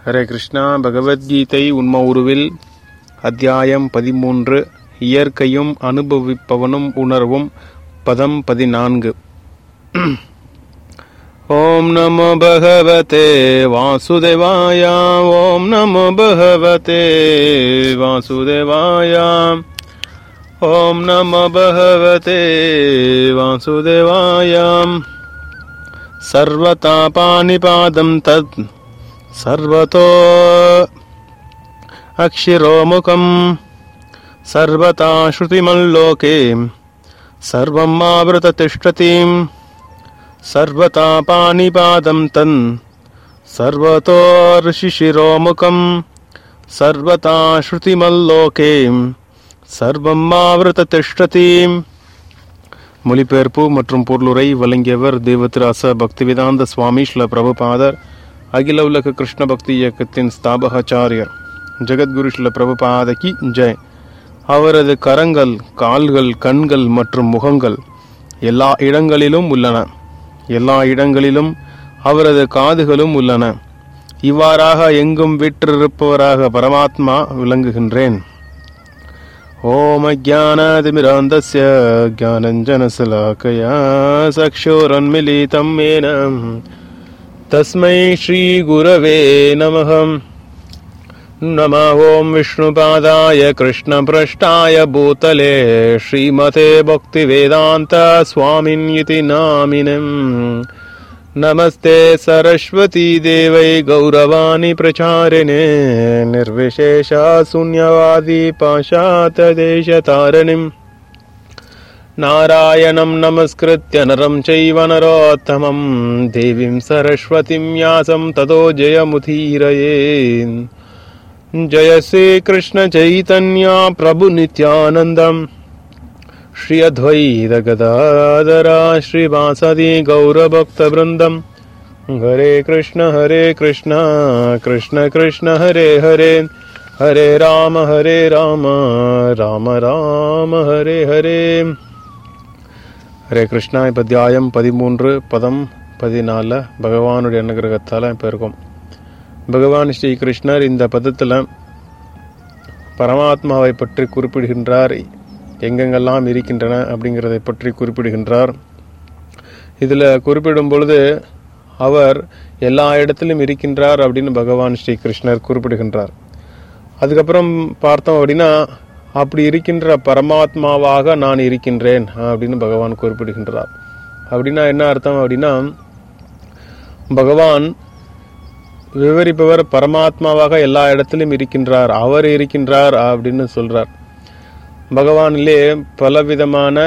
ஹரே கிருஷ்ணா பகவத்கீதை உண்ம உருவில் அத்தியாயம் பதிமூன்று இயற்கையும் அனுபவிப்பவனும் உணர்வும் பதம் பதினான்கு ஓம் நமோ பகவதே வாசுதேவாய ஓம் நமோ பகவதே வாசுதேவாய ஓம் நமோ பகவதே வாசுதேவாய सर्वतापानिपादं तत् सर्वतो अक्षिरोमुखम् सर्वता श्रुतिमल्लोके सर्वम् आवृततिष्ठतिम् सर्वतापानिपादं तन् सर्वतो ऋषिशिरोमुखम् सर्वता श्रुतिमल्लोके सर्वम् आवृततिष्ठतिम् மொழிபெயர்ப்பு மற்றும் பொருளுரை வழங்கியவர் தேவத்திராச பக்திவேதாந்த சுவாமி ஸ்ல பிரபுபாதர் அகில உலக கிருஷ்ண பக்தி இயக்கத்தின் ஸ்தாபகாச்சாரியர் ஜெகத்குரு ஸ்ல பிரபுபாதகி ஜெய் அவரது கரங்கள் கால்கள் கண்கள் மற்றும் முகங்கள் எல்லா இடங்களிலும் உள்ளன எல்லா இடங்களிலும் அவரது காதுகளும் உள்ளன இவ்வாறாக எங்கும் விற்றிருப்பவராக பரமாத்மா விளங்குகின்றேன் ॐ अज्ञानातिमिरान्तस्य ज्ञानञ्जनशलाकया चक्षुरन्मिलितं येन तस्मै श्रीगुरवे नमः नमः ॐ विष्णुपादाय कृष्णपृष्ठाय भूतले श्रीमते भक्तिवेदान्त स्वामिन् इति नामिनम् नमस्ते सरस्वती देवै गौरवाणि प्रचारिणे निर्विशेषा शून्यवादी पाशातदेशतारिणिम् नारायणं नमस्कृत्य नरं चैव नरोत्तमं देवीं सरस्वतीं व्यासं ततो जयमुदीरये जय श्रीकृष्णचैतन्या प्रभुनित्यानन्दम् श्री अद्वैत गदाधरा श्रीवासदि गौरभक्तवृन्दम् हरे कृष्ण हरे कृष्ण कृष्ण कृष्ण हरे हरे हरे राम हरे राम ராம ராம ஹரே ஹரே ஹரே கிருஷ்ணா இப்போ அத்தியாயம் பதிமூன்று பதம் பதினாலில் பகவானுடைய அனுகிரகத்தால் இப்போ இருக்கும் பகவான் ஸ்ரீ கிருஷ்ணர் இந்த பதத்தில் பரமாத்மாவை பற்றி குறிப்பிடுகின்றார் எங்கெங்கெல்லாம் இருக்கின்றன அப்படிங்கிறதை பற்றி குறிப்பிடுகின்றார் இதில் குறிப்பிடும் பொழுது அவர் எல்லா இடத்திலும் இருக்கின்றார் அப்படின்னு பகவான் ஸ்ரீ கிருஷ்ணர் குறிப்பிடுகின்றார் அதுக்கப்புறம் பார்த்தோம் அப்படின்னா அப்படி இருக்கின்ற பரமாத்மாவாக நான் இருக்கின்றேன் அப்படின்னு பகவான் குறிப்பிடுகின்றார் அப்படின்னா என்ன அர்த்தம் அப்படின்னா பகவான் விவரிப்பவர் பரமாத்மாவாக எல்லா இடத்திலும் இருக்கின்றார் அவர் இருக்கின்றார் அப்படின்னு சொல்றார் பகவானிலே பலவிதமான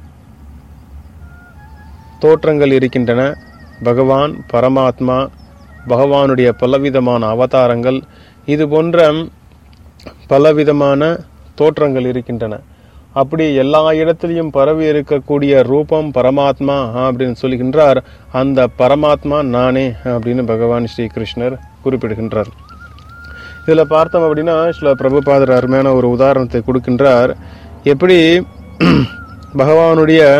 தோற்றங்கள் இருக்கின்றன பகவான் பரமாத்மா பகவானுடைய பலவிதமான அவதாரங்கள் இது போன்ற பலவிதமான தோற்றங்கள் இருக்கின்றன அப்படி எல்லா இடத்திலையும் பரவி இருக்கக்கூடிய ரூபம் பரமாத்மா அப்படின்னு சொல்லுகின்றார் அந்த பரமாத்மா நானே அப்படின்னு பகவான் ஸ்ரீ கிருஷ்ணர் குறிப்பிடுகின்றார் இதில் பார்த்தோம் அப்படின்னா சில பிரபுபாதர் அருமையான ஒரு உதாரணத்தை கொடுக்கின்றார் எப்படி பகவானுடைய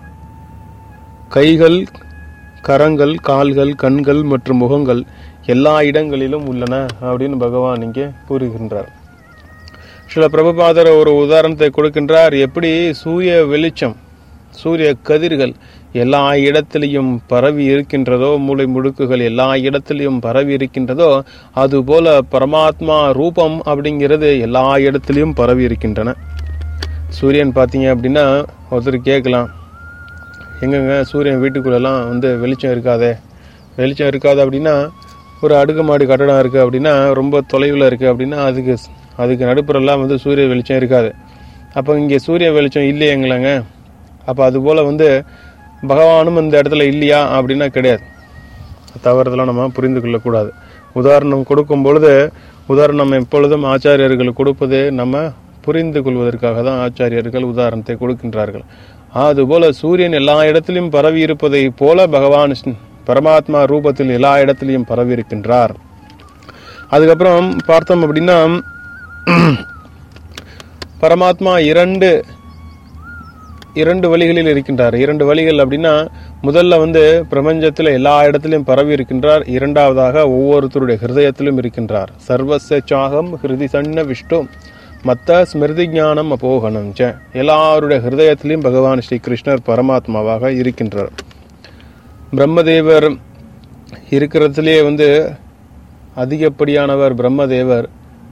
கைகள் கரங்கள் கால்கள் கண்கள் மற்றும் முகங்கள் எல்லா இடங்களிலும் உள்ளன அப்படின்னு பகவான் இங்கே கூறுகின்றார் சில பிரபுபாதர் ஒரு உதாரணத்தை கொடுக்கின்றார் எப்படி சூரிய வெளிச்சம் சூரிய கதிர்கள் எல்லா இடத்திலையும் பரவி இருக்கின்றதோ மூளை முடுக்குகள் எல்லா இடத்திலையும் பரவி இருக்கின்றதோ அதுபோல பரமாத்மா ரூபம் அப்படிங்கிறது எல்லா இடத்திலையும் பரவி இருக்கின்றன சூரியன் பார்த்தீங்க அப்படின்னா ஒருத்தர் கேட்கலாம் எங்கங்க சூரியன் வீட்டுக்குள்ளெல்லாம் வந்து வெளிச்சம் இருக்காதே வெளிச்சம் இருக்காது அப்படின்னா ஒரு அடுக்குமாடி கட்டடம் இருக்குது அப்படின்னா ரொம்ப தொலைவில் இருக்குது அப்படின்னா அதுக்கு அதுக்கு நடுப்புறெல்லாம் வந்து சூரிய வெளிச்சம் இருக்காது அப்போ இங்கே சூரிய வெளிச்சம் இல்லையங்களங்க அப்போ அதுபோல் வந்து பகவானும் இந்த இடத்துல இல்லையா அப்படின்னா கிடையாது தவறுதெல்லாம் நம்ம புரிந்து கொள்ளக்கூடாது உதாரணம் கொடுக்கும் பொழுது உதாரணம் எப்பொழுதும் ஆச்சாரியர்கள் கொடுப்பது நம்ம புரிந்து கொள்வதற்காக தான் ஆச்சாரியர்கள் உதாரணத்தை கொடுக்கின்றார்கள் அதுபோல சூரியன் எல்லா இடத்திலும் பரவி இருப்பதை போல பகவான் பரமாத்மா ரூபத்தில் எல்லா இடத்திலையும் பரவி இருக்கின்றார் அதுக்கப்புறம் பார்த்தோம் அப்படின்னா பரமாத்மா இரண்டு இரண்டு வழிகளில் இருக்கின்றார் இரண்டு வழிகள் அப்படின்னா முதல்ல வந்து பிரபஞ்சத்தில் எல்லா இடத்திலும் பரவி இருக்கின்றார் இரண்டாவதாக ஒவ்வொருத்தருடைய ஹிருதயத்திலும் இருக்கின்றார் சர்வச சாகம் ஹிருதி சன்ன விஷ்ணு மத்த ஸ்மிருதி ஞானம் அபோகனம் ச எல்லாருடைய ஹிருதயத்திலும் பகவான் ஸ்ரீ கிருஷ்ணர் பரமாத்மாவாக இருக்கின்றார் பிரம்மதேவர் இருக்கிறதுலே வந்து அதிகப்படியானவர் பிரம்மதேவர்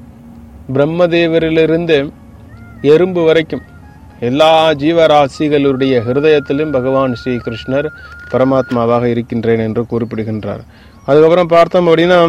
பிரம்மதேவரிலிருந்து எறும்பு வரைக்கும் எல்லா ஜீவராசிகளுடைய ஹிருதயத்திலும் பகவான் ஸ்ரீ கிருஷ்ணர் பரமாத்மாவாக இருக்கின்றேன் என்று குறிப்பிடுகின்றார் அதுக்கப்புறம் பார்த்தோம் அப்படின்னா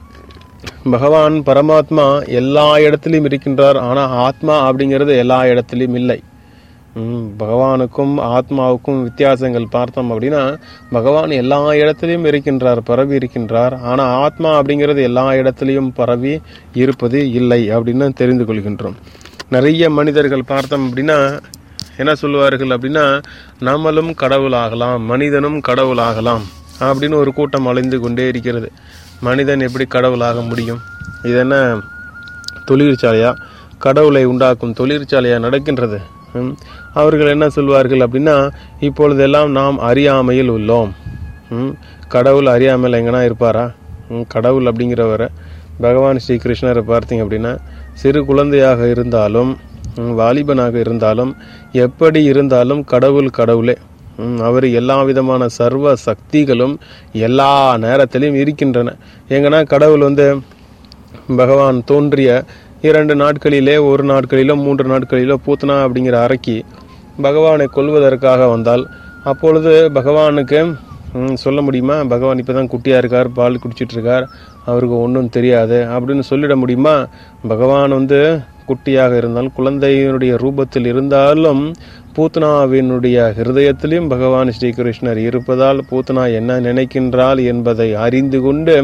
பகவான் பரமாத்மா எல்லா இடத்திலும் இருக்கின்றார் ஆனால் ஆத்மா அப்படிங்கிறது எல்லா இடத்திலும் இல்லை ம், பகவானுக்கும் ஆத்மாவுக்கும் வித்தியாசங்கள் பார்த்தோம் அப்படின்னா பகவான் எல்லா இடத்திலையும் இருக்கின்றார் பரவி இருக்கின்றார் ஆனால் ஆத்மா அப்படிங்கிறது எல்லா இடத்திலையும் பரவி இருப்பது இல்லை அப்படின்னு தெரிந்து கொள்கின்றோம் நிறைய மனிதர்கள் பார்த்தோம் அப்படின்னா என்ன சொல்லுவார்கள் அப்படின்னா நாமளும் கடவுளாகலாம் மனிதனும் கடவுளாகலாம் அப்படின்னு ஒரு கூட்டம் அலைந்து கொண்டே இருக்கிறது மனிதன் எப்படி கடவுளாக முடியும் இது என்ன தொழிற்சாலையா கடவுளை உண்டாக்கும் தொழிற்சாலையா நடக்கின்றது ம். அவர்கள் என்ன சொல்வார்கள் அப்படின்னா இப்பொழுதெல்லாம் நாம் அறியாமையில் உள்ளோம் ம். கடவுள் அறியாமையில் எங்கன்னா இருப்பாரா ம். கடவுள் அப்படிங்கிறவரை பகவான் ஸ்ரீ கிருஷ்ணரை பார்த்தீங்க அப்படின்னா சிறு குழந்தையாக இருந்தாலும் ம், வாலிபனாக இருந்தாலும் எப்படி இருந்தாலும் கடவுள் கடவுளே ம், அவர் எல்லா விதமான சர்வ சக்திகளும் எல்லா நேரத்திலும் இருக்கின்றன எங்கன்னா கடவுள் வந்து பகவான் தோன்றிய இரண்டு நாட்களிலே ஒரு நாட்களிலோ மூன்று நாட்களிலோ பூத்தனா அப்படிங்கிற அறைக்கு பகவானை கொல்வதற்காக வந்தால் அப்பொழுது பகவானுக்கு ம், சொல்ல முடியுமா பகவான் இப்போ தான் குட்டியாக இருக்கார் பால் குடிச்சிட்டு இருக்கார் அவருக்கு ஒன்றும் தெரியாது அப்படின்னு சொல்லிட முடியுமா பகவான் வந்து குட்டியாக இருந்தாலும் குழந்தையினுடைய ரூபத்தில் இருந்தாலும் பூத்னாவினுடைய ஹிருதயத்திலும் பகவான் ஸ்ரீகிருஷ்ணர் இருப்பதால் பூத்னா என்ன நினைக்கின்றாள் என்பதை அறிந்து கொண்டு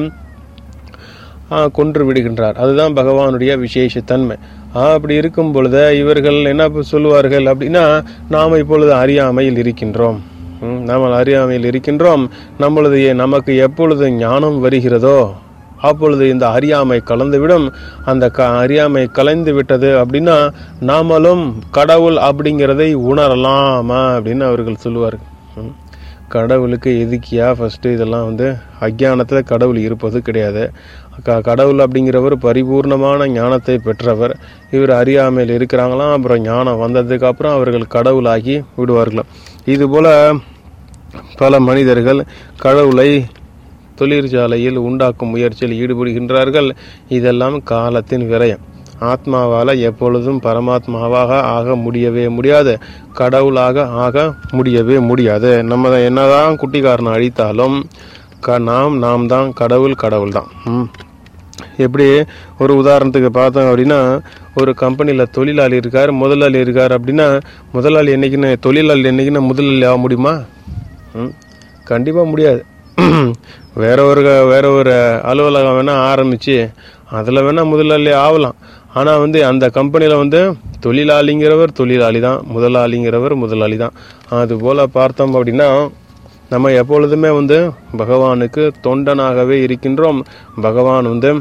ஆ, கொன்று விடுகின்றார் அதுதான் பகவானுடைய விசேஷத்தன்மை ஆ, அப்படி இருக்கும் பொழுது இவர்கள் என்ன சொல்லுவார்கள் அப்படின்னா நாம் இப்பொழுது அறியாமையில் இருக்கின்றோம் ம், நாம் அறியாமையில் இருக்கின்றோம் நம்மளது நமக்கு எப்பொழுது ஞானம் வருகிறதோ அப்பொழுது இந்த அறியாமை கலந்துவிடும் அந்த க அறியாமை கலைந்து விட்டது அப்படின்னா நாமளும் கடவுள் அப்படிங்கிறதை உணரலாமா அப்படின்னு அவர்கள் சொல்லுவார்கள் ம். கடவுளுக்கு எதுக்கியா ஃபஸ்ட்டு இதெல்லாம் வந்து அஜ்ஞானத்தில் கடவுள் இருப்பது கிடையாது க கடவுள் அப்படிங்கிறவர் பரிபூர்ணமான ஞானத்தை பெற்றவர் இவர் அறியாமையில் இருக்கிறாங்களாம் அப்புறம் ஞானம் வந்ததுக்கு அப்புறம் அவர்கள் கடவுளாகி விடுவார்களாம் இதுபோல பல மனிதர்கள் கடவுளை தொழிற்சாலையில் உண்டாக்கும் முயற்சியில் ஈடுபடுகின்றார்கள் இதெல்லாம் காலத்தின் விரயம் ஆத்மாவால் எப்பொழுதும் பரமாத்மாவாக ஆக முடியவே முடியாது கடவுளாக ஆக முடியவே முடியாது நம்ம என்னதான் குட்டிக்காரனை அழித்தாலும் க நாம் நாம் தான் கடவுள் கடவுள் தான் ம். எப்படி ஒரு உதாரணத்துக்கு பார்த்தோம் அப்படின்னா ஒரு கம்பெனியில் தொழிலாளி இருக்கார் முதலாளி இருக்கார் அப்படின்னா முதலாளி என்னைக்குன்னு தொழிலாளி என்னைக்குன்னு முதலாளி ஆக முடியுமா ம் கண்டிப்பாக முடியாது வேற ஒரு வேற ஒரு அலுவலகம் வேணால் ஆரம்பித்து அதில் வேணால் முதலாளி ஆகலாம் ஆனால் வந்து அந்த கம்பெனியில் வந்து தொழிலாளிங்கிறவர் தொழிலாளி தான் முதலாளிங்கிறவர் முதலாளி தான் அதுபோல் பார்த்தோம் அப்படின்னா நம்ம எப்பொழுதுமே வந்து பகவானுக்கு தொண்டனாகவே இருக்கின்றோம் பகவான் வந்து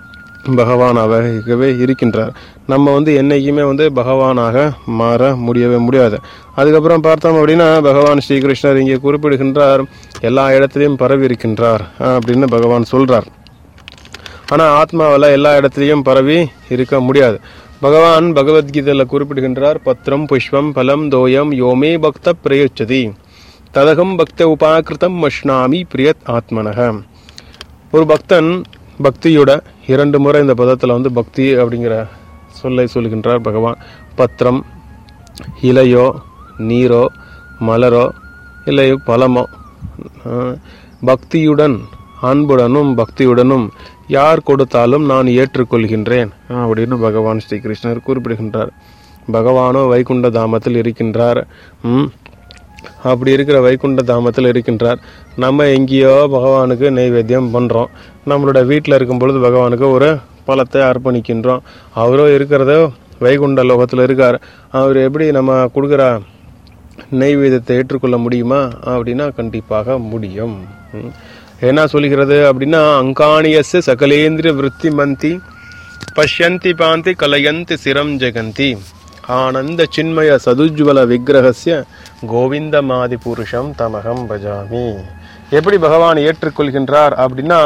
பகவானாகவே இருக்கின்றார் நம்ம வந்து என்னைக்குமே வந்து பகவானாக மாற முடியவே முடியாது அதுக்கப்புறம் பார்த்தோம் அப்படின்னா பகவான் ஸ்ரீகிருஷ்ணர் இங்கே குறிப்பிடுகின்றார் எல்லா இடத்திலையும் பரவி இருக்கின்றார் அப்படின்னு பகவான் சொல்றார் ஆனால் ஆத்மாவில் எல்லா இடத்துலையும் பரவி இருக்க முடியாது பகவான் பகவத்கீதையில் குறிப்பிடுகின்றார் பத்திரம் புஷ்பம் பலம் தோயம் யோமே பக்த பிரயோச்சதி ததகம் பக்த உபாகிருதம் மஷ்னாமி பிரியத் ஆத்மனக ஒரு பக்தன் பக்தியோட இரண்டு முறை இந்த பதத்தில் வந்து பக்தி அப்படிங்கிற சொல்லை சொல்கின்றார் பகவான் பத்திரம் இலையோ நீரோ மலரோ இல்லை பழமோ அஹ், பக்தியுடன் அன்புடனும் பக்தியுடனும் யார் கொடுத்தாலும் நான் ஏற்றுக்கொள்கின்றேன் அப்படின்னு பகவான் ஸ்ரீகிருஷ்ணர் குறிப்பிடுகின்றார் பகவானோ வைகுண்ட தாமத்தில் இருக்கின்றார் ம், அப்படி இருக்கிற வைகுண்ட தாமத்தில் இருக்கின்றார் நம்ம எங்கேயோ பகவானுக்கு நைவேத்தியம் பண்ணுறோம் நம்மளோட வீட்டில் இருக்கும் பொழுது பகவானுக்கு ஒரு பழத்தை அர்ப்பணிக்கின்றோம் அவரோ இருக்கிறதோ வைகுண்ட லோகத்தில் இருக்கார் அவர் எப்படி நம்ம கொடுக்குற நெய்வேதத்தை ஏற்றுக்கொள்ள முடியுமா அப்படின்னா கண்டிப்பாக முடியும் ம். என்ன சொல்கிறது அப்படின்னா அங்காணியஸ் சகலேந்திர விருத்தி மந்தி பஷ்யந்தி பாந்தி கலயந்தி சிரம் ஜெகந்தி ஆனந்த சின்மய சதுஜ்வல விக்கிரகஸ்ய கோவிந்தமாதி புருஷம் தமகம் பஜாமி எப்படி பகவான் ஏற்றுக்கொள்கின்றார் அப்படின்னா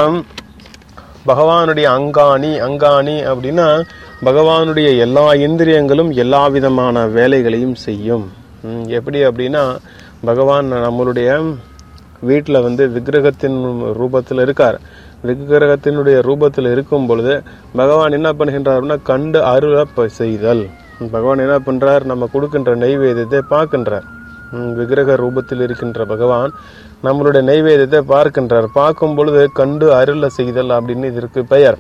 பகவானுடைய அங்காணி அங்காணி அப்படின்னா பகவானுடைய எல்லா இந்திரியங்களும் எல்லா விதமான வேலைகளையும் செய்யும் ம், எப்படி அப்படின்னா பகவான் நம்மளுடைய வீட்டில் வந்து விக்கிரகத்தின் ரூபத்தில் இருக்கார் விக்கிரகத்தினுடைய ரூபத்தில் இருக்கும் பொழுது பகவான் என்ன பண்ணுகின்றார்னா கண்டு அருள ப- செய்தல் பகவான் என்ன பண்றார் நம்ம கொடுக்கின்ற நெய்வேத்தியத்தை பார்க்கின்றார் ம், விக்கிரக ரூபத்தில் இருக்கின்ற பகவான் நம்மளுடைய நெய்வேத்தியத்தை பார்க்கின்றார் பார்க்கும் பொழுது கண்டு அருள செய்தல் அப்படின்னு இதற்கு பெயர்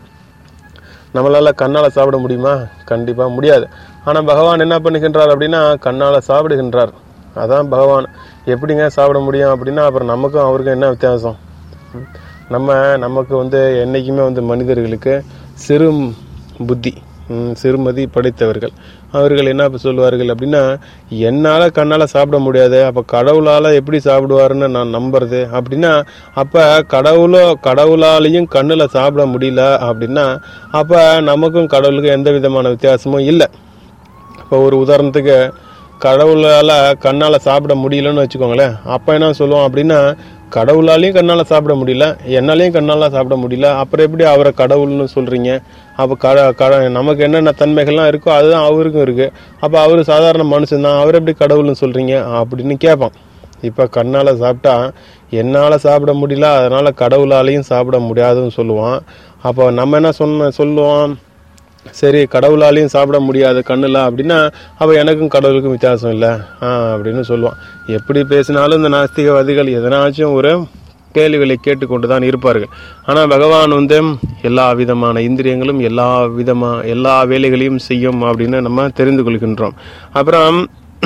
நம்மளால கண்ணால சாப்பிட முடியுமா கண்டிப்பா முடியாது ஆனா பகவான் என்ன பண்ணுகின்றார் அப்படின்னா கண்ணால சாப்பிடுகின்றார் அதான் பகவான் எப்படிங்க சாப்பிட முடியும் அப்படின்னா அப்புறம் நமக்கும் அவருக்கும் என்ன வித்தியாசம் ம்? நம்ம நமக்கு வந்து என்னைக்குமே வந்து மனிதர்களுக்கு சிறு புத்தி ம், சிறுமதி படைத்தவர்கள் அவர்கள் என்ன இப்ப சொல்லுவார்கள் அப்படின்னா என்னால கண்ணால சாப்பிட முடியாது அப்ப கடவுளால எப்படி சாப்பிடுவாருன்னு நான் நம்புறது அப்படின்னா அப்ப கடவுளோ கடவுளாலையும் கண்ணுல சாப்பிட முடியல அப்படின்னா அப்ப நமக்கும் கடவுளுக்கும் எந்த விதமான வித்தியாசமும் இல்லை இப்போ ஒரு உதாரணத்துக்கு கடவுளால கண்ணால சாப்பிட முடியலன்னு வச்சுக்கோங்களேன் அப்ப என்ன சொல்லுவோம் அப்படின்னா கடவுளாலையும் கண்ணால சாப்பிட முடியல என்னாலையும் கண்ணால சாப்பிட முடியல அப்புறம் எப்படி அவரை கடவுள்னு சொல்றீங்க அப்ப கட கட நமக்கு என்னென்ன தன்மைகள்லாம் இருக்கோ அதுதான் அவருக்கும் இருக்கு அப்ப அவரு சாதாரண மனுஷன் தான் அவர் எப்படி கடவுள்னு சொல்றீங்க அப்படின்னு கேட்பான் இப்ப கண்ணால சாப்பிட்டா என்னால சாப்பிட முடியல அதனால கடவுளாலையும் சாப்பிட முடியாதுன்னு சொல்லுவான் அப்போ நம்ம என்ன சொன்ன சொல்லுவோம் சரி கடவுளாலையும் சாப்பிட முடியாது கண்ணுல அப்படின்னா அப்ப எனக்கும் கடவுளுக்கும் வித்தியாசம் இல்லை ஆ அப்படின்னு சொல்லுவான் எப்படி பேசினாலும் இந்த நாஸ்திகவாதிகள் எதனாச்சும் ஒரு கேள்விகளை கேட்டுக்கொண்டு தான் இருப்பார்கள் ஆனா பகவான் வந்து எல்லா விதமான இந்திரியங்களும் எல்லா விதமா எல்லா வேலைகளையும் செய்யும் அப்படின்னு நம்ம தெரிந்து கொள்கின்றோம் அப்புறம்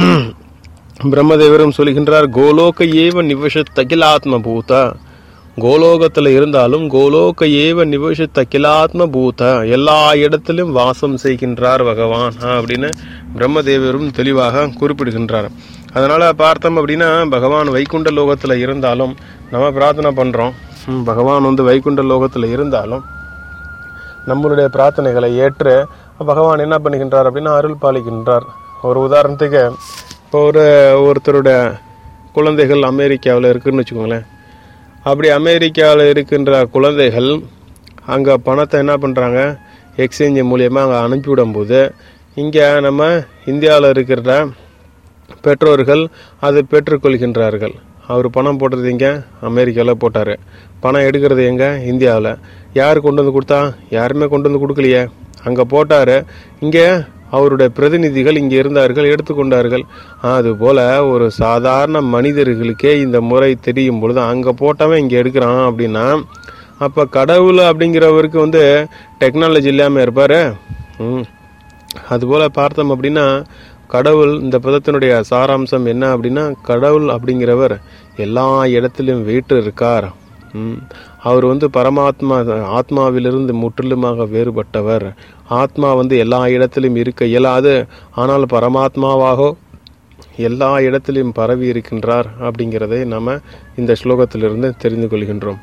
பிரம்மதேவரும் சொல்கின்றார் கோலோக ஏவ நிவச தகிலாத்ம பூத கோலோகத்துல இருந்தாலும் கோலோக ஏவ நிவச தகிலாத்ம பூத எல்லா இடத்திலும் வாசம் செய்கின்றார் பகவான் அப்படின்னு பிரம்மதேவரும் தெளிவாக குறிப்பிடுகின்றார் அதனால பார்த்தோம் அப்படின்னா பகவான் வைகுண்ட லோகத்துல இருந்தாலும் நம்ம பிரார்த்தனை பண்றோம் ம், பகவான் வந்து வைகுண்ட லோகத்துல இருந்தாலும் நம்மளுடைய பிரார்த்தனைகளை ஏற்று பகவான் என்ன பண்ணுகின்றார் அப்படின்னா அருள் பாலிக்கின்றார் ஒரு உதாரணத்துக்கு இப்போ ஒரு ஒருத்தருடைய குழந்தைகள் அமெரிக்காவில் இருக்குன்னு வச்சுக்கோங்களேன் அப்படி அமெரிக்காவில் இருக்கின்ற குழந்தைகள் அங்கே பணத்தை என்ன பண்ணுறாங்க எக்ஸ்சேஞ்ச் மூலியமாக அங்கே அனுப்பிவிடும்போது இங்கே நம்ம இந்தியாவில் இருக்கிற பெற்றோர்கள் அதை பெற்றுக்கொள்கின்றார்கள் அவர் பணம் போடுறது எங்க அமெரிக்காவில் போட்டார் பணம் எடுக்கிறது எங்க இந்தியாவில் யார் கொண்டு வந்து கொடுத்தா யாருமே கொண்டு வந்து கொடுக்கலையே அங்கே போட்டார் இங்கே அவருடைய பிரதிநிதிகள் இங்கே இருந்தார்கள் எடுத்துக்கொண்டார்கள் அதுபோல ஒரு சாதாரண மனிதர்களுக்கே இந்த முறை தெரியும் பொழுது அங்கே போட்டவன் இங்கே எடுக்கிறான் அப்படின்னா அப்போ கடவுள் அப்படிங்கிறவருக்கு வந்து டெக்னாலஜி இல்லாமல் இருப்பாரு ம் அதுபோல பார்த்தோம் அப்படின்னா கடவுள் இந்த பதத்தினுடைய சாராம்சம் என்ன அப்படின்னா கடவுள் அப்படிங்கிறவர் எல்லா இடத்திலும் வீட்டு இருக்கார் ம். அவர் வந்து பரமாத்மா ஆத்மாவிலிருந்து முற்றிலுமாக வேறுபட்டவர் ஆத்மா வந்து எல்லா இடத்திலும் இருக்க இயலாது ஆனால் பரமாத்மாவாக எல்லா இடத்திலும் பரவி இருக்கின்றார் அப்படிங்கிறதை நாம இந்த ஸ்லோகத்திலிருந்து தெரிந்து கொள்கின்றோம்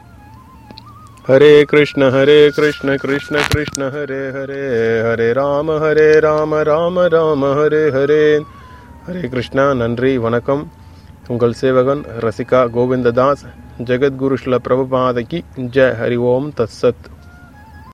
ஹரே கிருஷ்ண ஹரே கிருஷ்ண கிருஷ்ண கிருஷ்ண ஹரே ஹரே ஹரே ராம ஹரே ராம ராம ராம ஹரே ஹரே ஹரே கிருஷ்ணா நன்றி வணக்கம் உங்கள் சேவகன் ரசிகா கோவிந்ததாஸ் ஜெகத்குரு ஸ்ல பிரபுபாதகி ஜெய் ஹரி ஓம் தத்சத்